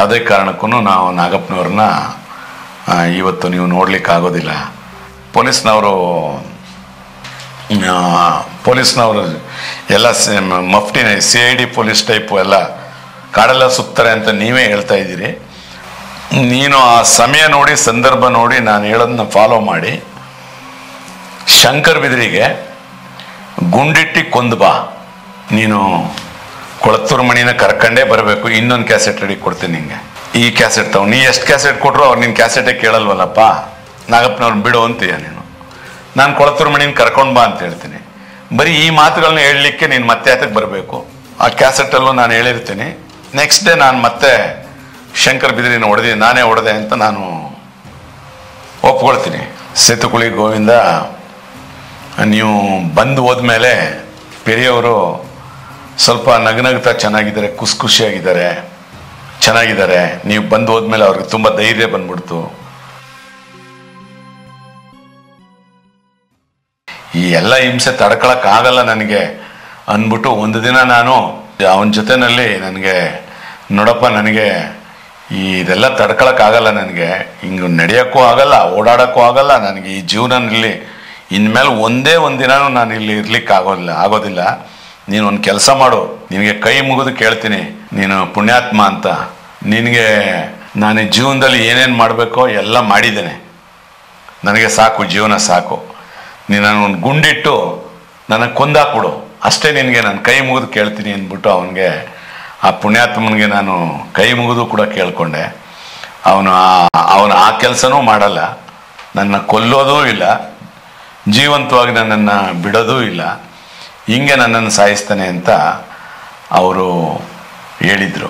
ಯಾವುದೇ ಕಾರಣಕ್ಕೂ ನಾವು ನಾಗಪ್ಪನವ್ರನ್ನ ಆ, ಇವತ್ತು ನೀವು ನೋಡ್ಲಿಕ್ಕೆ ಆಗೋದಿಲ್ಲ ಪೊಲೀಸ್ನವರು ಆ, ಪೊಲೀಸ್ನವರು ಎಲ್ಲ ಸ- ಮಫ್ಟಿನ C I D police type ಎಲ್ಲ ಕಾಡೆಲ್ಲ ಸುತ್ತಾರೆ ಅಂತ ನೀವೇ ಹೇಳ್ತಾ ಇದ್ದೀರಿ ನೀನು ಆ ಸಮಯ ನೋಡಿ ಸಂದರ್ಭ ನೋಡಿ ನಾನು ಹೇಳೋದನ್ನ ಫಾಲೋ ಮಾಡಿ ಶಂಕರ್ ಬಿದ್ರಿಗೆ ಗುಂಡಿಟ್ಟಿ ಕೊಂದು ಬಾ ನೀನು ಕೊಳತ್ತೂರು ಮಣಿನ ಕರ್ಕಂಡೇ ಬರಬೇಕು ಇನ್ನೊಂದು ಕ್ಯಾಸೆಟ್ ರೆಡಿ ಕೊಡ್ತೀನಿ ನಿಂಗೆ ಈ ಕ್ಯಾಸೆಟ್ ತಗೋ ನೀ ಎಷ್ಟು ಕ್ಯಾಸೆಟ್ ಕೊಟ್ಟರು ಅವ್ರು ನಿನ್ನ ಕ್ಯಾಸೆಟೇ ಕೇಳಲ್ವಲ್ಲಪ್ಪ ನಾಗಪ್ಪನವ್ರನ್ನ ಬಿಡು ಅಂತೀಯ ನೀನು ನಾನು ಕೊಳತ್ತೂರು ಮಣಿನ ಕರ್ಕೊಂಡು ಬಾ ಅಂತ ಹೇಳ್ತೀನಿ ಬರೀ ಈ ಮಾತುಗಳನ್ನ ಹೇಳಲಿಕ್ಕೆ ನೀನು ಮತ್ತೆ ಅದಕ್ಕೆ ಬರಬೇಕು ಆ ಕ್ಯಾಸೆಟಲ್ಲೂ ನಾನು ಹೇಳಿರ್ತೀನಿ ನೆಕ್ಸ್ಟ್ ಡೇ ನಾನು ಮತ್ತೆ ಶಂಕರ್ ಬಿದ್ರಿನ ಹೊಡೆದಿ ನಾನೇ ಹೊಡೆದೆ ಅಂತ ನಾನು ಒಪ್ಕೊಳ್ತೀನಿ ಸೇತುಕುಳಿ ಗೋವಿಂದ ನೀವು ಬಂದು ಹೋದ್ಮೇಲೆ ಪೆರಿಯವರು ಸ್ವಲ್ಪ ನಗನಗ್ತಾ ಚೆನ್ನಾಗಿದ್ದಾರೆ ಖುಷಿ ಖುಷಿಯಾಗಿದ್ದಾರೆ ಚೆನ್ನಾಗಿದ್ದಾರೆ ನೀವು ಬಂದು ಹೋದ್ಮೇಲೆ ಅವ್ರಿಗೆ ತುಂಬ ಧೈರ್ಯ ಬಂದ್ಬಿಡ್ತು ಈ ಎಲ್ಲ ಹಿಂಸೆ ತಡ್ಕೊಳಕ್ ಆಗಲ್ಲ ನನಗೆ ಅಂದ್ಬಿಟ್ಟು ಒಂದು ದಿನ ನಾನು ಅವನ ಜೊತೆನಲ್ಲಿ ನನಗೆ ನೋಡಪ್ಪ ನನಗೆ ಈ ಇದೆಲ್ಲ ತಡ್ಕೊಳಕ್ ಆಗಲ್ಲ ನನಗೆ ಹಿಂಗೆ ನಡೆಯೋಕ್ಕೂ ಆಗಲ್ಲ ಓಡಾಡೋಕ್ಕೂ ಆಗಲ್ಲ ನನಗೆ ಈ ಜೀವನದಲ್ಲಿ ಇನ್ಮೇಲೆ ಒಂದೇ ಒಂದು ದಿನಾನು ನಾನು ಇಲ್ಲಿ ಇರ್ಲಿಕ್ಕೆ ಆಗೋದಿಲ್ಲ ಆಗೋದಿಲ್ಲ ನೀನು ಒಂದು ಕೆಲಸ ಮಾಡು ನಿನಗೆ ಕೈ ಮುಗಿದು ಕೇಳ್ತೀನಿ ನೀನು ಪುಣ್ಯಾತ್ಮ ಅಂತ ನಿನಗೆ ನಾನು ಈ ಜೀವನದಲ್ಲಿ ಏನೇನು ಮಾಡಬೇಕೋ ಎಲ್ಲ ಮಾಡಿದ್ದೇನೆ ನನಗೆ ಸಾಕು ಜೀವನ ಸಾಕು ನೀನು ಒಂದು ಗುಂಡಿಟ್ಟು ನನಗೆ ಕೊಂದಾಕ್ಬಿಡು ಅಷ್ಟೇ ನಿನಗೆ ನಾನು ಕೈ ಮುಗಿದು ಕೇಳ್ತೀನಿ ಅಂದ್ಬಿಟ್ಟು ಅವನಿಗೆ ಆ ಪುಣ್ಯಾತ್ಮನಿಗೆ ನಾನು ಕೈ ಮುಗಿದು ಕೂಡ ಕೇಳ್ಕೊಂಡೆ ಅವನು ಅವನು ಆ ಕೆಲಸನೂ ಮಾಡಲ್ಲ ನನ್ನ ಕೊಲ್ಲೋದೂ ಇಲ್ಲ ಜೀವಂತವಾಗಿ ನನ್ನನ್ನು ಬಿಡೋದೂ ಇಲ್ಲ ಹಿಂಗೆ ನನ್ನನ್ನು ಸಾಯಿಸ್ತಾನೆ ಅಂತ ಅವರು ಹೇಳಿದರು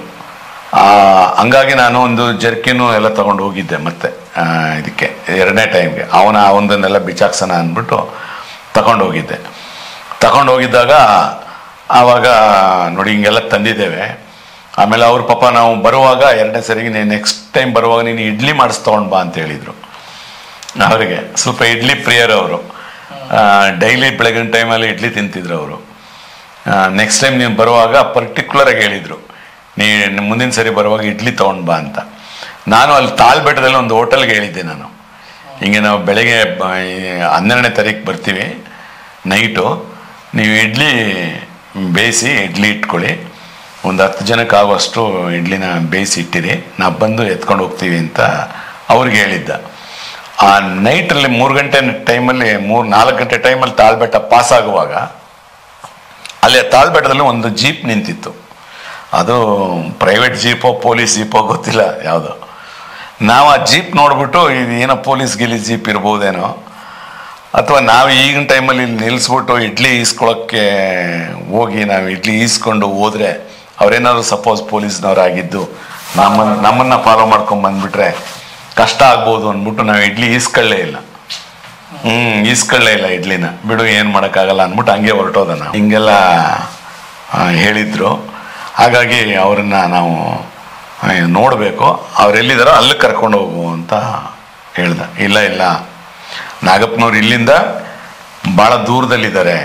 ಹಂಗಾಗಿ ನಾನು ಒಂದು ಜರ್ಕಿನು ಎಲ್ಲ ತಗೊಂಡು ಹೋಗಿದ್ದೆ ಮತ್ತೆ ಆ, ಇದಕ್ಕೆ ಎರಡನೇ ಟೈಮ್ಗೆ ಅವನ ಅವನದನ್ನೆಲ್ಲ ಬಿಚಾಕ್ಸೋಣ ಅಂದ್ಬಿಟ್ಟು ತಗೊಂಡು ಹೋಗಿದ್ದೆ ತಗೊಂಡು ಹೋಗಿದ್ದಾಗ ಆವಾಗ ನೋಡಿ ಹಿಂಗೆಲ್ಲ ತಂದಿದ್ದೇವೆ ಆಮೇಲೆ ಅವ್ರ ಪಾಪ ನಾವು ಬರುವಾಗ ಎರಡನೇ ಸರಿಗೆ ನೀನು ನೆಕ್ಸ್ಟ್ ಟೈಮ್ ಬರುವಾಗ ನೀನು ಇಡ್ಲಿ ಮಾಡಿಸ್ ತಗೊಂಡು ಬಾ ಅಂತ ಹೇಳಿದರು ಅವರಿಗೆ ಸ್ವಲ್ಪ ಇಡ್ಲಿ ಪ್ರಿಯರ್ ಅವರು ಡೈಲಿ ಬೆಳಗಿನ ಟೈಮಲ್ಲಿ ಇಡ್ಲಿ ತಿಂತಿದ್ರು ಅವರು ನೆಕ್ಸ್ಟ್ ಟೈಮ್ ನೀವು ಬರುವಾಗ ಪರ್ಟಿಕ್ಯುಲರ್ ಆಗಿ ಹೇಳಿದರು ನೀ ಮುಂದಿನ ಸರಿ ಬರುವಾಗ ಇಡ್ಲಿ ತೊಗೊಂಡು ಬಾ ಅಂತ ನಾನು ಅಲ್ಲಿ ತಾಳ್ಬೆಟ್ಟದಲ್ಲಿ ಒಂದು ಹೋಟೆಲ್ಗೆ ಹೇಳಿದ್ದೆ ನಾನು ಹಿಂಗೆ ನಾವು ಬೆಳಗ್ಗೆ ಬ- ಈ ಹನ್ನೆರಡನೇ ತಾರೀಕು ಬರ್ತೀವಿ ನೈಟು ನೀವು ಇಡ್ಲಿ ಬೇಯಿಸಿ ಇಡ್ಲಿ ಇಟ್ಕೊಳ್ಳಿ ಒಂದು ಹತ್ತು ಜನಕ್ಕೆ ಆಗುವಷ್ಟು ಇಡ್ಲಿನ ಬೇಯಿಸಿ ಇಟ್ಟಿರಿ ನಾವು ಬಂದು ಎತ್ಕೊಂಡು ಹೋಗ್ತೀವಿ ಅಂತ ಅವ್ರಿಗೆ ಹೇಳಿದ್ದ ಆ ನೈಟಲ್ಲಿ ಮೂರು ಗಂಟೆ ಟೈಮಲ್ಲಿ ಮೂರು ನಾಲ್ಕು ಗಂಟೆ ಟೈಮಲ್ಲಿ ತಾಳ್ಬೆಟ್ಟ ಪಾಸ್ ಆಗುವಾಗ ಅಲ್ಲಿ ತಾಳ್ಬೆಟ್ಟದಲ್ಲಿ ಒಂದು ಜೀಪ್ ನಿಂತಿತ್ತು ಅದು ಪ್ರೈವೇಟ್ ಜೀಪೋ ಪೊಲೀಸ್ ಜೀಪೋ ಗೊತ್ತಿಲ್ಲ ಯಾವುದೋ ನಾವು ಆ ಜೀಪ್ ನೋಡ್ಬಿಟ್ಟು ಇದು ಏನೋ ಪೊಲೀಸ್ ಗಿಲಿ ಜೀಪ್ ಇರ್ಬೋದೇನೋ ಅಥವಾ ನಾವು ಈಗಿನ ಟೈಮಲ್ಲಿ ಇಲ್ಲಿ ನಿಲ್ಲಿಸ್ಬಿಟ್ಟು ಇಡ್ಲಿ ಈಸ್ಕೊಳಕ್ಕೆ ಹೋಗಿ ನಾವು ಇಡ್ಲಿ ಈಸ್ಕೊಂಡು ಹೋದ್ರೆ ಅವ್ರೇನಾದ್ರು ಸಪೋಸ್ ಪೊಲೀಸ್ನವರಾಗಿದ್ದು ನಮ್ಮನ್ನ ನಮ್ಮನ್ನ ಫಾಲೋ ಮಾಡ್ಕೊಂಡ್ ಬಂದ್ಬಿಟ್ರೆ ಕಷ್ಟ ಆಗ್ಬೋದು ಅಂದ್ಬಿಟ್ಟು ನಾವು ಇಡ್ಲಿ ಈಸ್ಕೊಳ್ಳೇ ಇಲ್ಲ ಹ್ಮ್ ಈಸ್ಕೊಳ್ಳೇ ಇಲ್ಲ ಇಡ್ಲಿನ ಬಿಡು ಏನ್ ಮಾಡಕ್ಕಾಗಲ್ಲ ಅಂದ್ಬಿಟ್ಟು ಹಂಗೆ ಹೊರಟೋದ ನಾವು ಹಿಂಗೆಲ್ಲ ಆ, ಹೇಳಿದ್ರು ಹಾಗಾಗಿ ಅವ್ರನ್ನ ನಾವು ಆ, ನೋಡ್ಬೇಕು ಅವ್ರೆಲ್ಲಿದಾರೋ ಅಲ್ಲಿ ಕರ್ಕೊಂಡು ಹೋಗು ಅಂತ ಹೇಳ್ದ ಇಲ್ಲ ಇಲ್ಲ ನಾಗಪ್ಪನವ್ರು ಇಲ್ಲಿಂದ ಭಾಳ ದೂರದಲ್ಲಿದ್ದಾರೆ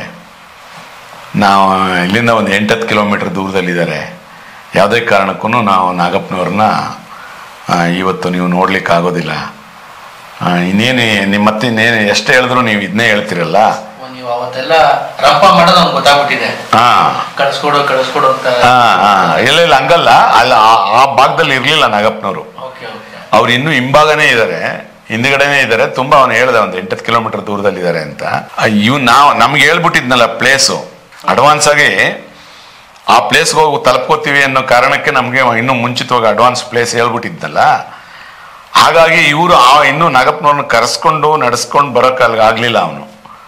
ನಾವು ಇಲ್ಲಿಂದ ಒಂದು ಎಂಟತ್ತು ಕಿಲೋಮೀಟರ್ ದೂರದಲ್ಲಿದ್ದಾರೆ ಯಾವುದೇ ಕಾರಣಕ್ಕೂ ನಾವು ನಾಗಪ್ಪನವ್ರನ್ನ ಆ, ಇವತ್ತು ನೀವು ನೋಡ್ಲಿಕ್ಕೆ ಆಗೋದಿಲ್ಲ ಆ, ಇನ್ನೇನು ನಿಮ್ಮ ಮತ್ತೆ ಇನ್ನೇನು ಎಷ್ಟು ಹೇಳಿದ್ರು ನೀವು ಇದನ್ನೇ ಹೇಳ್ತಿರಲ್ಲ ಓ, ನೀವು ಅವತ್ತೆಲ್ಲ ರಂಪ ಮಾಡೋದು ಅವ್ನಿಗೆ ಗೊತ್ತಾಗ್ಬಿಟ್ಟಿದೆ ಹಾ ಕಳಿಸ್ಕೊಡು ಕಳಿಸ್ಕೊಡು ಅಂತ ಹಾ ಹಾ ಇಲ್ಲ ಇಲ್ಲ ಹಂಗಲ್ಲ ಅಲ್ಲ ಆ- ಆ ಭಾಗದಲ್ಲಿ ಇರ್ಲಿಲ್ಲ ನಾಗಪ್ಪನವರು ಓಕೆ ಓಕೆ ಅವ್ರು ಇನ್ನೂ ಹಿಂಭಾಗನೇ ಇದ್ದಾರೆ ಹಿಂದ್ಗಡೆನೇ ಇದ್ದಾರೆ ತುಂಬಾ ಅವನು ಹೇಳ್ದೆ ಒಂದು ಎಂಟತ್ತು ಕಿಲೋಮೀಟರ್ ದೂರದಲ್ಲಿದ್ದಾರೆ ಅಂತ ಇವ್ ನಾವು ನಮ್ಗೆ ಹೇಳ್ಬಿಟ್ಟಿದ್ನಲ್ಲ ಪ್ಲೇಸು ಅಡ್ವಾನ್ಸ್ ಆಗಿ ಆ ಪ್ಲೇಸ್ಗೆ ಹೋಗಿ ತಲುಪ್ಕೋತೀವಿ ಅನ್ನೋ ಕಾರಣಕ್ಕೆ ನಮಗೆ ಇನ್ನೂ ಮುಂಚಿತವಾಗಿ ಅಡ್ವಾನ್ಸ್ ಪ್ಲೇಸ್ ಹೇಳ್ಬಿಟ್ಟಿದ್ನಲ್ಲ ಹಾಗಾಗಿ ಇವರು ಆ ಇನ್ನೂ ನಾಗಪ್ಪನವ್ರನ್ನ ಕರೆಸ್ಕೊಂಡು ನಡೆಸ್ಕೊಂಡು ಬರೋಕೆ ಅಲ್ಲಿಗೆ ಆಗ್ಲಿಲ್ಲ ಅವನು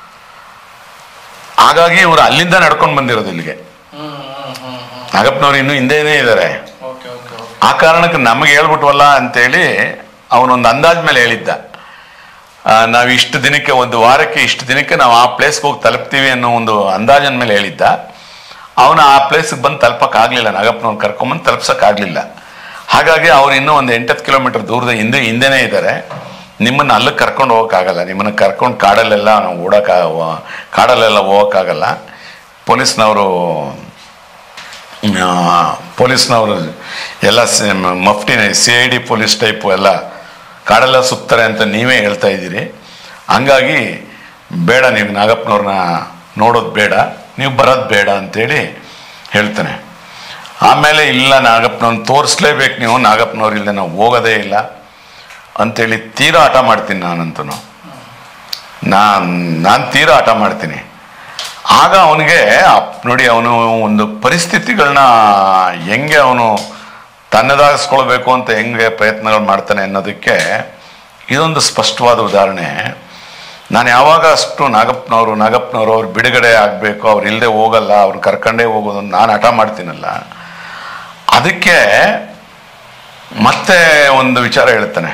ಹಾಗಾಗಿ ಇವರು ಅಲ್ಲಿಂದ ನಡ್ಕೊಂಡು ಬಂದಿರೋದು ಇಲ್ಲಿಗೆ ಹ್ಮ್ ಹ್ಮ್ ಹ್ಮ್ ಹ್ಮ್ ನಾಗಪ್ಪನವ್ರು ಇನ್ನೂ ಹಿಂದೆನೇ ಇದ್ದಾರೆ ಓಕೆ ಓಕೆ ಓಕೆ ಆ ಕಾರಣಕ್ಕೆ ನಮಗೆ ಹೇಳ್ಬಿಟ್ವಲ್ಲ ಅಂತೇಳಿ ಅವನೊಂದು ಅಂದಾಜ್ ಮೇಲೆ ಹೇಳಿದ್ದ ಆ, ನಾವು ಇಷ್ಟು ದಿನಕ್ಕೆ ಒಂದು ವಾರಕ್ಕೆ ಇಷ್ಟು ದಿನಕ್ಕೆ ನಾವು ಆ ಪ್ಲೇಸ್ಗೆ ಹೋಗಿ ತಲುಪ್ತೀವಿ ಅನ್ನೋ ಒಂದು ಅಂದಾಜಿನ ಮೇಲೆ ಹೇಳಿದ್ದ ಅವನು ಆ ಪ್ಲೇಸ್ಗೆ ಬಂದು ತಲುಪಕ್ ಆಗ್ಲಿಲ್ಲ ನಾಗಪ್ಪನವ್ನು ಕರ್ಕೊಂಬಂದು ತಲುಪ್ಸಕ್ ಆಗ್ಲಿಲ್ಲ ಹಾಗಾಗಿ ಅವ್ರು ಇನ್ನೂ ಒಂದು ಎಂಟತ್ತು ಕಿಲೋಮೀಟರ್ ದೂರದ ಹಿಂದೆ ಹಿಂದೆನೇ ಇದ್ದಾರೆ ನಿಮ್ಮನ್ನ ಅಲ್ಲಿಗೆ ಕರ್ಕೊಂಡು ಹೋಗೋಕ್ಕಾಗಲ್ಲ ನಿಮ್ಮನ್ನ ಕರ್ಕೊಂಡು ಕಾಡಲ್ಲೆಲ್ಲ ನಾವು ಓಡೋಕ್ಕ ಕಾಡಲ್ಲೆಲ್ಲ ಹೋಗೋಕ್ಕಾಗಲ್ಲ ಪೊಲೀಸ್ನವರು ಆ, ಪೊಲೀಸ್ನವರು ಎಲ್ಲ ಸ- ಮಫ್ಟಿನ C I D police type ಎಲ್ಲ ಕಾಡೆಲ್ಲ ಸುತ್ತಾರೆ ಅಂತ ನೀವೇ ಹೇಳ್ತಾ ಇದ್ದೀರಿ ಹಂಗಾಗಿ ಬೇಡ ನೀವು ನಾಗಪ್ಪನವ್ರನ್ನ ನೋಡೋದು ಬೇಡ ನೀವು ಬರೋದು ಬೇಡ ಅಂತೇಳಿ ಹೇಳ್ತಾನೆ ಆಮೇಲೆ ಇಲ್ಲ ನಾಗಪ್ಪನವ್ರನ್ನ ತೋರಿಸ್ಲೇಬೇಕು ನೀವು ನಾಗಪ್ಪನವ್ರು ಇಲ್ಲದೆ ನಾವು ಹೋಗೋದೇ ಇಲ್ಲ ಅಂತೇಳಿ ತೀರಾ ಆಟ ಮಾಡ್ತೀನಿ ನಾನಂತೂ ನಾನು ನಾನು ತೀರಾ ಆಟ ಮಾಡ್ತೀನಿ ಆಗ ಅವನಿಗೆ ನೋಡಿ ಅವನು ಒಂದು ಪರಿಸ್ಥಿತಿಗಳನ್ನ ಹೆಂಗೆ ಅವನು ತನ್ನದಾಗಿಸ್ಕೊಳ್ಬೇಕು ಅಂತ ಹೆಂಗೆ ಪ್ರಯತ್ನಗಳು ಮಾಡ್ತಾನೆ ಅನ್ನೋದಕ್ಕೆ ಇದೊಂದು ಸ್ಪಷ್ಟವಾದ ಉದಾಹರಣೆ ನಾನು ಯಾವಾಗ ಅಷ್ಟು ನಾಗಪ್ಪನವರು ನಾಗಪ್ಪನವರು ಅವ್ರು ಬಿಡುಗಡೆ ಆಗಬೇಕು ಅವ್ರು ಇಲ್ಲದೆ ಹೋಗಲ್ಲ ಅವ್ರು ಕರ್ಕೊಂಡೇ ಹೋಗೋದು ಅಂತ ನಾನು ಹಠ ಮಾಡ್ತೀನಲ್ಲ ಅದಕ್ಕೆ ಮತ್ತೆ ಒಂದು ವಿಚಾರ ಹೇಳ್ತಾನೆ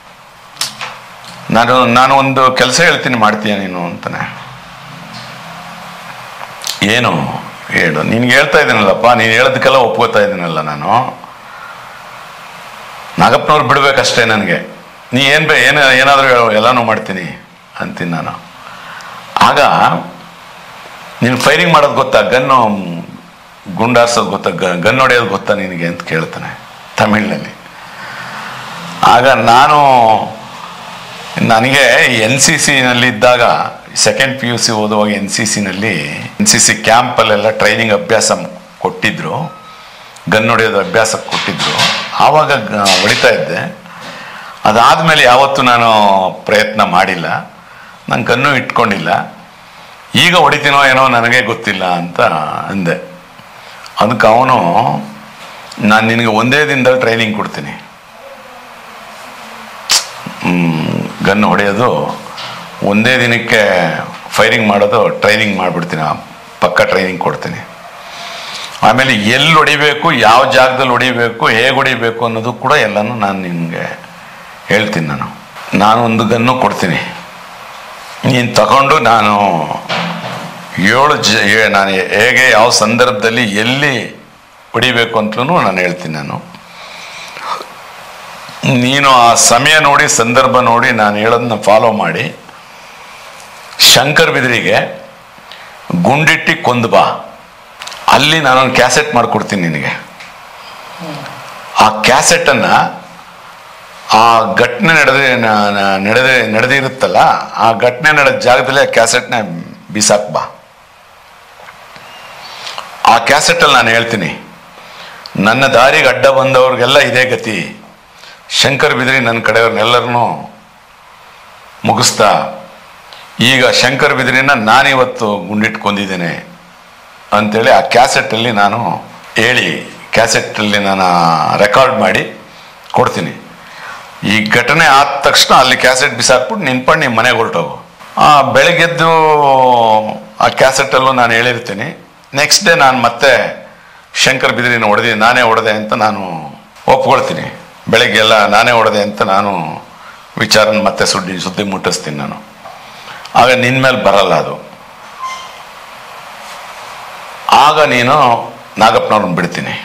ನಾನು ನಾನು ಒಂದು ಕೆಲಸ ಹೇಳ್ತೀನಿ ಮಾಡ್ತೀಯ ನೀನು ಅಂತಾನೆ ಏನು ಹೇಳು ನಿನ್ಗೆ ಹೇಳ್ತಾ ಇದ್ದೀನಲ್ಲಪ್ಪ ನೀನು ಹೇಳೋದಕ್ಕೆಲ್ಲ ಒಪ್ಕೋತಾ ಇದ್ದೀನಲ್ಲ ನಾನು ನಾಗಪ್ಪನವ್ರು ಬಿಡ್ಬೇಕಷ್ಟೇ ನನಗೆ ನೀ ಏನು ಬೇ ಏನು ಏನಾದರೂ ಹೇಳು ಎಲ್ಲನೂ ಮಾಡ್ತೀನಿ ಅಂತೀನಿ ನಾನು ಆಗ ನೀನು ಫೈರಿಂಗ್ ಮಾಡೋದು ಗೊತ್ತಾ ಗನ್ನು ಗುಂಡಾರ್ಸೋದು ಗೊತ್ತಾ ಗನ್ ಹೊಡೆಯೋದು ಗೊತ್ತಾ ನಿನಗೆ ಅಂತ ಕೇಳ್ತಾನೆ ತಮಿಳಿನಲ್ಲಿ ಆಗ ನಾನು ನನಗೆ ಎನ್ ಸಿ ಸಿನಲ್ಲಿ ಇದ್ದಾಗ ಸೆಕೆಂಡ್ ಪಿ ಯು ಸಿ ಓದುವಾಗ ಎನ್ ಸಿ ಸಿನಲ್ಲಿ ಎನ್ ಸಿ ಸಿ ಕ್ಯಾಂಪಲ್ಲೆಲ್ಲ ಟ್ರೈನಿಂಗ್ ಅಭ್ಯಾಸ ಕೊಟ್ಟಿದ್ರು ಗನ್ ಹೊಡೆಯೋದು ಅಭ್ಯಾಸ ಕೊಟ್ಟಿದ್ರು ಆವಾಗ ಗ- ಹೊಡಿತಾ ಇದ್ದೆ ಅದಾದಮೇಲೆ ಯಾವತ್ತೂ ನಾನು ಪ್ರಯತ್ನ ಮಾಡಿಲ್ಲ ನಾನು ಗನ್ನು ಇಟ್ಕೊಂಡಿಲ್ಲ ಈಗ ಹೊಡಿತೀನೋ ಏನೋ ನನಗೆ ಗೊತ್ತಿಲ್ಲ ಅಂತ ಅಂದೆ ಅದಕ್ಕೆ ಅವನು ನಾನು ನಿನಗೆ ಒಂದೇ ದಿನದಲ್ಲಿ ಟ್ರೈನಿಂಗ್ ಕೊಡ್ತೀನಿ ಗನ್ ಹೊಡೆಯೋದು ಒಂದೇ ದಿನಕ್ಕೆ ಫೈರಿಂಗ್ ಮಾಡೋದು ಟ್ರೈನಿಂಗ್ ಮಾಡಿಬಿಡ್ತೀನಿ ಪಕ್ಕ ಟ್ರೈನಿಂಗ್ ಕೊಡ್ತೀನಿ ಆಮೇಲೆ ಎಲ್ಲಿ ಹೊಡಿಬೇಕು ಯಾವ ಜಾಗದಲ್ಲಿ ಹೊಡಿಬೇಕು ಹೇಗೆ ಹೊಡಿಬೇಕು ಅನ್ನೋದು ಕೂಡ ಎಲ್ಲನೂ ನಾನು ನಿನಗೆ ಹೇಳ್ತೀನಿ ನಾನು ನಾನು ಒಂದು ಗನ್ನು ಕೊಡ್ತೀನಿ ನೀನು ತಗೊಂಡು ನಾನು ಏಳು ಜ ಏ- ನಾನು ಹೇಗೆ ಯಾವ ಸಂದರ್ಭದಲ್ಲಿ ಎಲ್ಲಿ ಹೊಡಿಬೇಕು ಅಂತಲೂ ನಾನು ಹೇಳ್ತೀನಿ ನಾನು ನೀನು ಆ ಸಮಯ ನೋಡಿ ಸಂದರ್ಭ ನೋಡಿ ನಾನು ಹೇಳೋದನ್ನ ಫಾಲೋ ಮಾಡಿ ಶಂಕರ್ ಬಿದ್ರಿಗೆ ಗುಂಡಿಟ್ಟಿ ಕೊಂದು ಬಾ ಅಲ್ಲಿ ನಾನೊಂದು ಕ್ಯಾಸೆಟ್ ಮಾಡಿಕೊಡ್ತೀನಿ ನಿನಗೆ ಆ ಕ್ಯಾಸೆಟನ್ನು ಆ ಘಟನೆ ನಡೆದ ನಡೆದ ನಡೆದಿರುತ್ತಲ್ಲ ಆ ಘಟನೆ ನಡೆದ ಜಾಗದಲ್ಲಿ ಆ ಕ್ಯಾಸೆಟ್ನ ಬಿಸಾಕ್ ಬಾ ಆ ಕ್ಯಾಸೆಟಲ್ಲಿ ನಾನು ಹೇಳ್ತೀನಿ ನನ್ನ ದಾರಿಗೆ ಅಡ್ಡ ಬಂದವ್ರಿಗೆಲ್ಲ ಇದೇ ಗತಿ ಶಂಕರ್ ಬಿದ್ರಿ ನನ್ನ ಕಡೆಯವ್ರನ್ನೆಲ್ಲರನ್ನೂ ಮುಗಿಸ್ತಾ ಈಗ ಶಂಕರ್ ಬಿದ್ರಿನ ನಾನಿವತ್ತು ಗುಂಡಿಟ್ಕೊಂಡಿದ್ದೇನೆ ಅಂತೇಳಿ ಆ ಕ್ಯಾಸೆಟ್ಟಲ್ಲಿ ನಾನು ಹೇಳಿ ಕ್ಯಾಸೆಟ್ಟಲ್ಲಿ ನಾನು ರೆಕಾರ್ಡ್ ಮಾಡಿ ಕೊಡ್ತೀನಿ ಈ ಘಟನೆ ಆದ ತಕ್ಷಣ ಅಲ್ಲಿ ಕ್ಯಾಸೆಟ್ ಬಿಸಾಕ್ಬಿಟ್ಟು ನಿನ್ಪಂಡು ನಿಮ್ಮ ಮನೆಗೆ ಹೊರಟೋಗು ಆ ಬೆಳಗ್ಗೆದ್ದು ಆ ಕ್ಯಾಸೆಟಲ್ಲೂ ನಾನು ಹೇಳಿರ್ತೀನಿ ನೆಕ್ಸ್ಟ್ ಡೇ ನಾನು ಮತ್ತೆ ಶಂಕರ್ ಬಿದ್ರಿನ ಹೊಡೆದಿ ನಾನೇ ಹೊಡೆದೆ ಅಂತ ನಾನು ಒಪ್ಕೊಳ್ತೀನಿ ಬೆಳಗ್ಗೆ ಎಲ್ಲ ನಾನೇ ಹೊಡೆದೆ ಅಂತ ನಾನು ವಿಚಾರನ ಮತ್ತೆ ಸುದ್ದಿ ಸುದ್ದಿ ಮುಟ್ಟಿಸ್ತೀನಿ ನಾನು ಆಗ ನಿನ್ನ ಮೇಲೆ ಬರಲ್ಲ ಅದು ಆಗ ನೀನು ನಾಗಪ್ಪನವ್ರನ್ನ ಬಿಡ್ತೀನಿ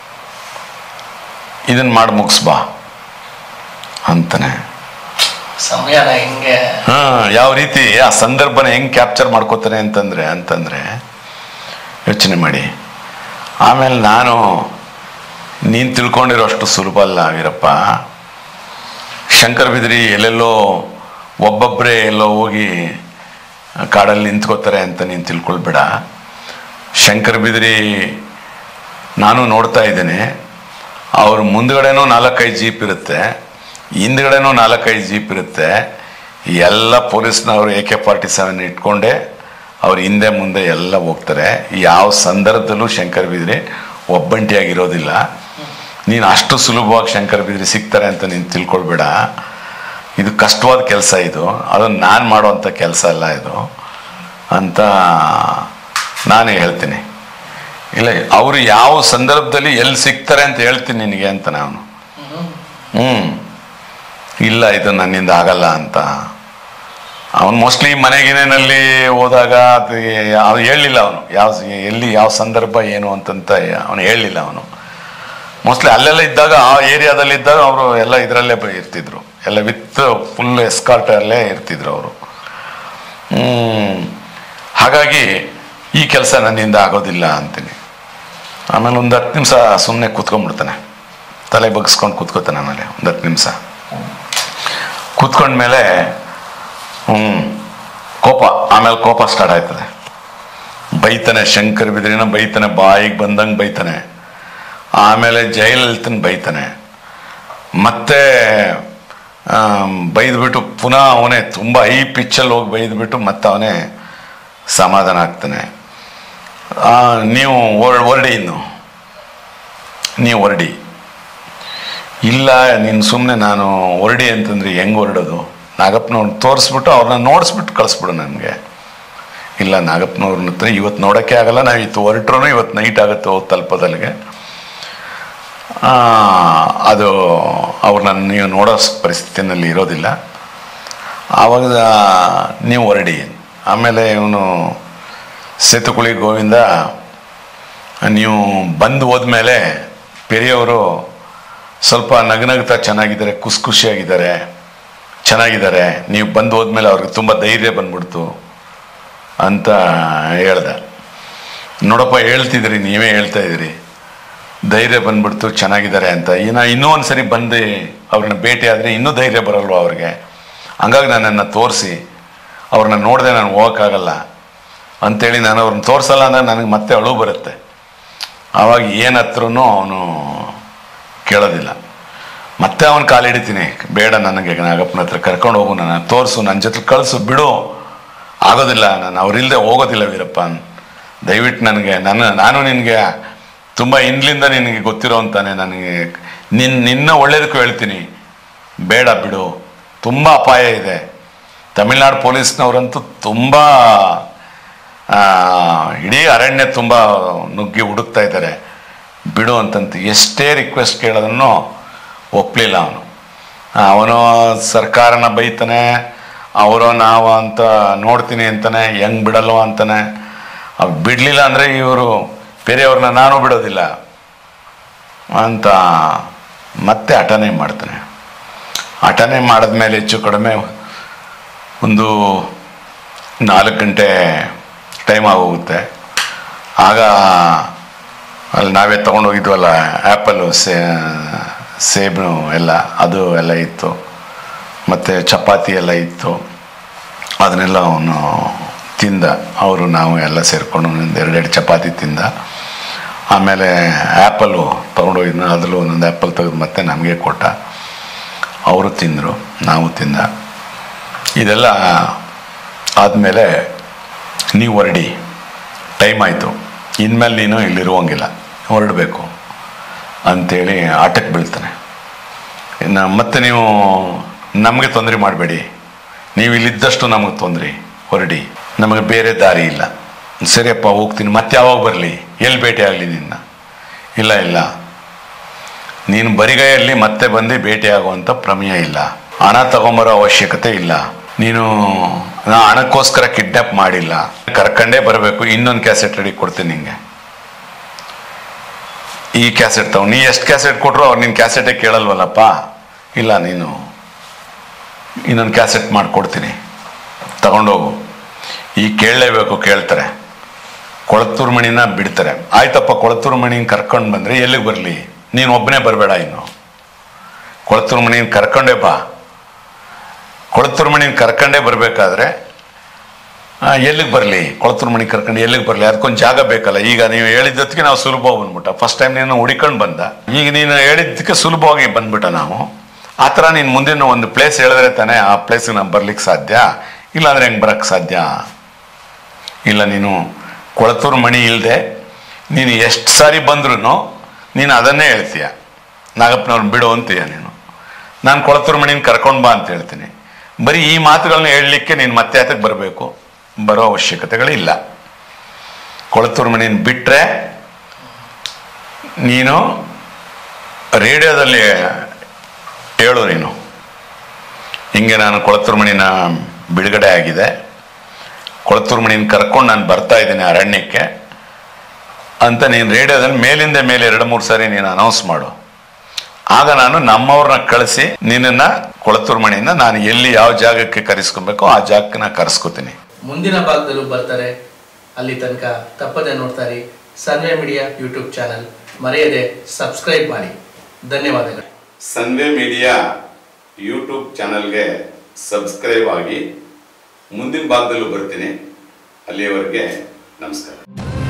ಇದನ್ನ ಮಾಡಿ ಮುಗಿಸ್ಬಾ ಅಂತಾನೆ ಸಮಯನ ಹೆಂಗೆ ಹಾ ಯಾವ ರೀತಿ ಆ ಸಂದರ್ಭನ ಹೆಂಗ್ ಕ್ಯಾಪ್ಚರ್ ಮಾಡ್ಕೋತಾನೆ ಅಂತಂದ್ರೆ ಅಂತಂದ್ರೆ ಯೋಚನೆ ಮಾಡಿ ಆಮೇಲೆ ನಾನು ನೀನು ತಿಳ್ಕೊಂಡಿರೋ ಅಷ್ಟು ಸುಲಭ ಅಲ್ಲ ವೀರಪ್ಪ ಶಂಕರ್ ಬಿದ್ರಿ ಎಲ್ಲೆಲ್ಲೋ ಒಬ್ಬೊಬ್ಬರೇ ಎಲ್ಲೋ ಹೋಗಿ ಕಾಡಲ್ಲಿ ನಿಂತ್ಕೋತಾರೆ ಅಂತ ನೀನು ತಿಳ್ಕೊಳ್ಬೇಡ ಶಂಕರ್ ಬಿದ್ರಿ ನಾನು ನೋಡ್ತಾ ಇದ್ದೇನೆ ಅವ್ರ ಮುಂದ್ಗಡೆನೂ ನಾಲ್ಕೈದು ಜೀಪ್ ಇರುತ್ತೆ ಹಿಂದ್ಗಡೆನೂ ನಾಲ್ಕೈದು ಜೀಪ್ ಇರುತ್ತೆ ಎಲ್ಲ ಪೊಲೀಸ್ನವರು ಎ ಕೆ ಫಾರ್ಟಿ ಸೆವೆನ್ ಇಟ್ಕೊಂಡೆ ಅವ್ರ ಹಿಂದೆ ಮುಂದೆ ಎಲ್ಲ ಹೋಗ್ತಾರೆ ಯಾವ ಸಂದರ್ಭದಲ್ಲೂ ಶಂಕರ್ ಬಿದ್ರಿ ಒಬ್ಬಂಟಿಯಾಗಿರೋದಿಲ್ಲ ನೀನು ಅಷ್ಟು ಸುಲಭವಾಗಿ ಶಂಕರ್ ಬಿದ್ರಿ ಸಿಗ್ತಾರೆ ಅಂತ ನೀನು ತಿಳ್ಕೊಳ್ಬೇಡ ಇದು ಕಷ್ಟವಾದ ಕೆಲಸ ಇದು ಅದನ್ನು ನಾನು ಮಾಡುವಂಥ ಕೆಲಸ ಅಲ್ಲ ಇದು ಅಂತ ನಾನು ಹೇಳ್ತೀನಿ ಇಲ್ಲ ಅವರು ಯಾವ ಸಂದರ್ಭದಲ್ಲಿ ಎಲ್ಲಿ ಸಿಗ್ತಾರೆ ಅಂತ ಹೇಳ್ತೀನಿ ನಿನಗೆ ಅಂತ ನಾನು ಹ್ಞೂ ಇಲ್ಲ ಇದು ನನ್ನಿಂದ ಆಗಲ್ಲ ಅಂತ ಅವನು ಮೋಸ್ಟ್ಲಿ ಮನೆಗಿನಲ್ಲಿ ಹೋದಾಗ ಅದು ಅವ್ನು ಹೇಳಲಿಲ್ಲ ಅವನು ಯಾವ ಎಲ್ಲಿ ಯಾವ ಸಂದರ್ಭ ಏನು ಅಂತಂತ ಅವನು ಹೇಳಲಿಲ್ಲ ಅವನು ಮೋಸ್ಟ್ಲಿ ಅಲ್ಲೆಲ್ಲ ಇದ್ದಾಗ ಆ ಏರಿಯಾದಲ್ಲಿ ಇದ್ದಾಗ ಅವರು ಎಲ್ಲ ಇದರಲ್ಲೇ ಇರ್ತಿದ್ರು ಎಲ್ಲ ವಿತ್ ಫುಲ್ ಎಸ್ಕಾರ್ಟಲ್ಲೇ ಇರ್ತಿದ್ರು ಅವರು ಹಾಗಾಗಿ ಈ ಕೆಲಸ ನನ್ನಿಂದ ಆಗೋದಿಲ್ಲ ಅಂತೀನಿ ಆಮೇಲೆ ಒಂದು ಹತ್ತು ನಿಮಿಷ ಸುಮ್ಮನೆ ಕೂತ್ಕೊಂಡ್ಬಿಡ್ತಾನೆ ತಲೆ ಬಗ್ಸ್ಕೊಂಡು ಕೂತ್ಕೋತಾನೆ ಆಮೇಲೆ ಒಂದು ಹತ್ತು ನಿಮಿಷ ಕೂತ್ಕೊಂಡ್ಮೇಲೆ ಹ್ಞೂ ಕೋಪ ಆಮೇಲೆ ಕೋಪ ಸ್ಟಾರ್ಟ್ ಆಯ್ತದೆ ಬೈತಾನೆ ಶಂಕರ್ ಬಿದ್ರಿನ ಬೈತಾನೆ ಬಾಯಿಗೆ ಬಂದಂಗೆ ಬೈತಾನೆ ಆಮೇಲೆ ಜಯಲಲಿತನ ಬೈತಾನೆ ಮತ್ತೆ ಆಮ್, ಬೈದ್ಬಿಟ್ಟು ಪುನಃ ಅವನೇ ತುಂಬ ಹೈ ಪಿಚ್ಚಲ್ಲಿ ಹೋಗಿ ಬೈದ್ಬಿಟ್ಟು ಮತ್ತೆ ಅವನೇ ಸಮಾಧಾನ ಆಗ್ತಾನೆ ಆ, ನೀವು ಹೊರ್- ಹೊರಡಿ ಇನ್ನು ನೀವು ಹೊರಡಿ ಇಲ್ಲ ನೀನು ಸುಮ್ಮನೆ ನಾನು ಹೊರಡಿ ಅಂತಂದ್ರೆ ಹೆಂಗೆ ಹೊರಡೋದು ನಾಗಪ್ಪನವ್ರನ್ನ ತೋರಿಸ್ಬಿಟ್ಟು ಅವ್ರನ್ನ ನೋಡಿಸ್ಬಿಟ್ಟು ಕಳಿಸ್ಬಿಡು ನನಗೆ ಇಲ್ಲ ನಾಗಪ್ಪನವ್ರನ್ನ ಹತ್ರ ಇವತ್ತು ನೋಡೋಕ್ಕೆ ಆಗಲ್ಲ ನಾವು ಇವತ್ತು ಹೊರಟ್ರೂ ಇವತ್ತು ನೈಟ್ ಆಗುತ್ತೆ ಹೋಗಿ ತಲುಪೋದಲ್ಲಿಗೆ ಆ, ಅದು ಅವ್ರನ್ನ ನೀವು ನೋಡೋ ಪರಿಸ್ಥಿತಿನಲ್ಲಿ ಇರೋದಿಲ್ಲ ಆವಾಗ ನೀವು ಹೊರಡಿ ಆಮೇಲೆ ಇವನು ಸೇತುಕುಳಿ ಗೋವಿಂದ ನೀವು ಬಂದು ಹೋದ್ಮೇಲೆ ಪೆರಿಯವರು ಸ್ವಲ್ಪ ನಗನಗ್ತಾ ಚೆನ್ನಾಗಿದ್ದಾರೆ ಖುಷಿ ಖುಷಿಯಾಗಿದ್ದಾರೆ ಚೆನ್ನಾಗಿದ್ದಾರೆ ನೀವು ಬಂದು ಹೋದ್ಮೇಲೆ ಅವ್ರಿಗೆ ತುಂಬ ಧೈರ್ಯ ಬಂದ್ಬಿಡ್ತು ಅಂತ ಹೇಳ್ದೆ ನೋಡಪ್ಪ ಹೇಳ್ತಿದ್ರಿ ನೀವೇ ಹೇಳ್ತಾ ಇದ್ದೀರಿ ಧೈರ್ಯ ಬಂದ್ಬಿಡ್ತು ಚೆನ್ನಾಗಿದ್ದಾರೆ ಅಂತ ಇನ್ನು ಇನ್ನೂ ಒಂದ್ಸರಿ ಬಂದು ಅವ್ರನ್ನ ಭೇಟಿ ಆದರೆ ಇನ್ನೂ ಧೈರ್ಯ ಬರಲ್ವ ಅವ್ರಿಗೆ ಹಂಗಾಗಿ ನನ್ನನ್ನು ತೋರಿಸಿ ಅವ್ರನ್ನ ನೋಡದೆ ನಾನು ಹೋಗೋಕ್ಕಾಗಲ್ಲ ಅಂತೇಳಿ ನಾನು ಅವ್ರನ್ನ ತೋರಿಸಲ್ಲ ಅಂದರೆ ನನಗೆ ಮತ್ತೆ ಅಳು ಬರುತ್ತೆ ಆವಾಗ ಏನು ಹತ್ರೂ ಅವನು ಕೇಳೋದಿಲ್ಲ ಮತ್ತೆ ಅವನ ಕಾಲು ಹಿಡಿತೀನಿ ಬೇಡ ನನಗೆ ನಾಗಪ್ಪನ ಹತ್ರ ಕರ್ಕೊಂಡು ಹೋಗು ನನ್ನ ತೋರಿಸು ನನ್ನ ಜೊತೆ ಕಳಿಸು ಬಿಡು ಆಗೋದಿಲ್ಲ ನಾನು ಅವರಿಲ್ಲದೆ ಹೋಗೋದಿಲ್ಲ ವೀರಪ್ಪ ದಯವಿಟ್ಟು ನನಗೆ ನನ್ನ ನಾನು ನಿನಗೆ ತುಂಬ ಹಿಂದ್ಲಿಂದ ನಿನಗೆ ಗೊತ್ತಿರೋ ಅಂತಾನೆ ನನಗೆ ನಿನ್ನ ನಿನ್ನ ಒಳ್ಳೇದಕ್ಕೂ ಹೇಳ್ತೀನಿ ಬೇಡ ಬಿಡು ತುಂಬ ಅಪಾಯ ಇದೆ ತಮಿಳ್ನಾಡು ಪೊಲೀಸ್ನವರಂತೂ ತುಂಬ ಆ, ಇಡೀ ಅರಣ್ಯ ತುಂಬ ನುಗ್ಗಿ ಹುಡುಕ್ತಾ ಇದ್ದಾರೆ ಬಿಡು ಅಂತಂತ ಎಷ್ಟೇ ರಿಕ್ವೆಸ್ಟ್ ಕೇಳೋದನ್ನು ಒಪ್ಪಲಿಲ್ಲ ಅವನು ಅವನು ಸರ್ಕಾರನ ಬೈತಾನೆ ಅವರು ನಾವು ಅಂತ ನೋಡ್ತೀನಿ ಅಂತಾನೆ ಹೆಂಗ್ ಬಿಡಲ್ವ ಅಂತಾನೆ ಅವ್ ಬಿಡಲಿಲ್ಲ ಅಂದರೆ ಇವರು ಬೇರೆಯವ್ರನ್ನ ನಾನು ಬಿಡೋದಿಲ್ಲ ಅಂತ ಮತ್ತೆ ಹಠನೆ ಮಾಡ್ತಾನೆ ಹಠನೆ ಮಾಡಿದ್ಮೇಲೆ ಹೆಚ್ಚು ಕಡಿಮೆ ಒಂದು ನಾಲ್ಕು ಗಂಟೆ ಟೈಮ್ ಆಗೋಗುತ್ತೆ ಆಗ ಅಲ್ಲಿ ನಾವೇ ತೊಗೊಂಡೋಗಿದ್ವಲ್ಲ ಆ್ಯಪಲ್ಲು ಸೇ ಸೇಬು ಎಲ್ಲ ಅದು ಎಲ್ಲ ಇತ್ತು ಮತ್ತು ಚಪಾತಿ ಎಲ್ಲ ಇತ್ತು ಅದನ್ನೆಲ್ಲ ಅವನು ತಿಂದ ಅವರು ನಾವು ಎಲ್ಲ ಸೇರಿಕೊಂಡು ಒಂದು ಎರಡೆರಡು ಚಪಾತಿ ತಿಂದ ಆಮೇಲೆ ಆ್ಯಪಲ್ಲು ತೊಗೊಂಡೋಗಿದ್ನ ಅದರಲ್ಲೂ ಒಂದೊಂದು ಆ್ಯಪಲ್ ತೆಗೆದು ಮತ್ತೆ ನಮಗೆ ಕೊಟ್ಟ ಅವರು ತಿಂದರು ನಾವು ತಿಂದ ಇದೆಲ್ಲ ಆದಮೇಲೆ ನೀವು ಹೊರಡಿ ಟೈಮ್ ಆಯಿತು ಇನ್ಮೇಲೆ ನೀನು ಇಲ್ಲಿರುವಂಗಿಲ್ಲ ಹೊರಡಬೇಕು ಅಂಥೇಳಿ ಆಟಕ್ಕೆ ಬೀಳ್ತಾನೆ ಇನ್ನು ಮತ್ತೆ ನೀವು ನಮಗೆ ತೊಂದರೆ ಮಾಡಬೇಡಿ ನೀವು ಇಲ್ಲಿದ್ದಷ್ಟು ನಮಗೆ ತೊಂದರೆ ಹೊರಡಿ ನಮಗೆ ಬೇರೆ ದಾರಿ ಇಲ್ಲ ಸರಿಯಪ್ಪ ಹೋಗ್ತೀನಿ ಮತ್ತೆ ಯಾವಾಗ ಬರಲಿ ಎಲ್ಲಿ ಭೇಟಿ ಆಗಲಿ ನಿನ್ನ ಇಲ್ಲ ಇಲ್ಲ ನೀನು ಬರಿಗೈಯಲ್ಲಿ ಮತ್ತೆ ಬಂದು ಭೇಟಿ ಆಗುವಂಥ ಪ್ರಮೇಯ ಇಲ್ಲ ಹಣ ತಗೊಂಬರೋ ಅವಶ್ಯಕತೆ ಇಲ್ಲ ನೀನು ನಾ ಹಣಕ್ಕೋಸ್ಕರ ಕಿಡ್ನಾಪ್ ಮಾಡಿಲ್ಲ ಕರ್ಕಂಡೇ ಬರಬೇಕು ಇನ್ನೊಂದು ಕ್ಯಾಸೆಟ್ ರೆಡಿ ಕೊಡ್ತೀನಿ ನಿಂಗೆ ಈ ಕ್ಯಾಸೆಟ್ ತಗೋ ನೀ ಎಷ್ಟು ಕ್ಯಾಸೆಟ್ ಕೊಟ್ಟರು ಅವ್ರು ನಿನ್ನ ಕ್ಯಾಸೆಟೇ ಕೇಳಲ್ವಲ್ಲಪ್ಪ ಇಲ್ಲ ನೀನು ಇನ್ನೊಂದು ಕ್ಯಾಸೆಟ್ ಮಾಡಿಕೊಡ್ತೀನಿ ತಗೊಂಡೋಗು ಈಗ ಕೇಳಲೇಬೇಕು ಕೇಳ್ತಾರೆ ಕೊಳತ್ತೂರು ಮಣಿನ ಬಿಡ್ತಾರೆ ಆಯ್ತಪ್ಪ ಕೊಳತ್ತೂರು ಮಣಿನ ಕರ್ಕೊಂಡು ಬಂದರೆ ಎಲ್ಲಿಗೆ ಬರಲಿ ನೀನು ಒಬ್ಬನೇ ಬರಬೇಡ ಇನ್ನು ಕೊಳತ್ತೂರು ಮಣಿನ ಕರ್ಕೊಂಡೇ ಬಾ ಕೊಳತ್ತೂರು ಮಣಿನ ಕರ್ಕೊಂಡೇ ಬರಬೇಕಾದ್ರೆ ಎಲ್ಲಿಗೆ ಬರಲಿ ಕೊಳತ್ತೂರು ಮಣಿ ಕರ್ಕೊಂಡು ಎಲ್ಲಿಗೆ ಬರಲಿ ಅದಕ್ಕೊಂದು ಜಾಗ ಬೇಕಲ್ಲ ಈಗ ನೀವು ಹೇಳಿದ್ದಕ್ಕೆ ನಾವು ಸುಲಭವಾಗಿ ಬಂದ್ಬಿಟ್ಟ ಫಸ್ಟ್ ಟೈಮ್ ನೀನು ಹುಡಿಕೊಂಡು ಬಂದ ಈಗ ನೀನು ಹೇಳಿದ್ದಕ್ಕೆ ಸುಲಭವಾಗಿ ಬಂದ್ಬಿಟ್ಟ ನಾವು ಆ ಥರ ನೀನು ಮುಂದಿನ ಒಂದು ಪ್ಲೇಸ್ ಹೇಳಿದ್ರೆ ತಾನೇ ಆ ಪ್ಲೇಸಿಗೆ ನಾವು ಬರ್ಲಿಕ್ಕೆ ಸಾಧ್ಯ ಇಲ್ಲಾಂದ್ರೆ ಹೆಂಗೆ ಬರೋಕ್ಕೆ ಸಾಧ್ಯ ಇಲ್ಲ ನೀನು ಕೊಳತೂರು ಮಣಿ ಇಲ್ಲದೆ ನೀನು ಎಷ್ಟು ಸಾರಿ ಬಂದ್ರೂ ನೀನು ಅದನ್ನೇ ಹೇಳ್ತೀಯ ನಾಗಪ್ಪನವ್ರನ್ನ ಬಿಡು ಅಂತೀಯ ನೀನು ನಾನು ಕೊಳತೂರು ಮಣಿನ ಕರ್ಕೊಂಡು ಬಾ ಅಂತ ಹೇಳ್ತೀನಿ ಬರೀ ಈ ಮಾತುಗಳನ್ನ ಹೇಳಲಿಕ್ಕೆ ನೀನು ಮತ್ತೆ ಅದಕ್ಕೆ ಬರಬೇಕು ಬರೋ ಅವಶ್ಯಕತೆಗಳಿಲ್ಲ ಕೊಳತೂರು ಮಣಿನ ಬಿಟ್ಟರೆ ನೀನು ರೇಡಿಯೋದಲ್ಲಿ ಹೇಳು ನೀನು ಹಿಂಗೆ ನಾನು ಕೊಳತೂರು ಮಣಿನ ಬಿಡುಗಡೆ ಆಗಿದೆ ಕೊಳತೂರು ಮಣಿನ ಕರ್ಕೊಂಡು ನಾನು ಬರ್ತಾ ಇದ್ದೀನಿ ಅರಣ್ಯಕ್ಕೆ ಅಂತ ನೀನು ರೇಡಿಯೋದಲ್ಲಿ ಮೇಲಿಂದ ಮೇಲೆ ಎರಡು ಮೂರು ಸಾರಿ ನೀನು ಅನೌನ್ಸ್ ಮಾಡು ಆಗ ನಾನು ನಮ್ಮವ್ರನ್ನ ಕಳಿಸಿ ನಿನ್ನನ್ನು ಕೊಳತೂರು ಮಣಿಯಿಂದ ನಾನು ಎಲ್ಲಿ ಯಾವ ಜಾಗಕ್ಕೆ ಕರೆಸ್ಕೊಬೇಕೋ ಆ ಜಾಗಕ್ಕೆ ನಾನು ಕರೆಸ್ಕೊತೀನಿ ಮುಂದಿನ ಭಾಗದಲ್ಲೂ ಬರ್ತಾರೆ ಅಲ್ಲಿ ತನಕ ತಪ್ಪದೆ ನೋಡ್ತಾರೆ ಸನ್ವೆ ಮೀಡಿಯಾ ಯೂಟ್ಯೂಬ್ ಚಾನಲ್ ಮರೆಯದೆ ಸಬ್ಸ್ಕ್ರೈಬ್ ಮಾಡಿ ಧನ್ಯವಾದಗಳು ಸನ್ವೆ ಮೀಡಿಯಾ ಯೂಟ್ಯೂಬ್ ಚಾನಲ್ಗೆ ಸಬ್ಸ್ಕ್ರೈಬ್ ಆಗಿ ಮುಂದಿನ ಭಾಗದಲ್ಲೂ ಬರ್ತೀನಿ ಅಲ್ಲಿಯವರೆಗೆ ನಮಸ್ಕಾರ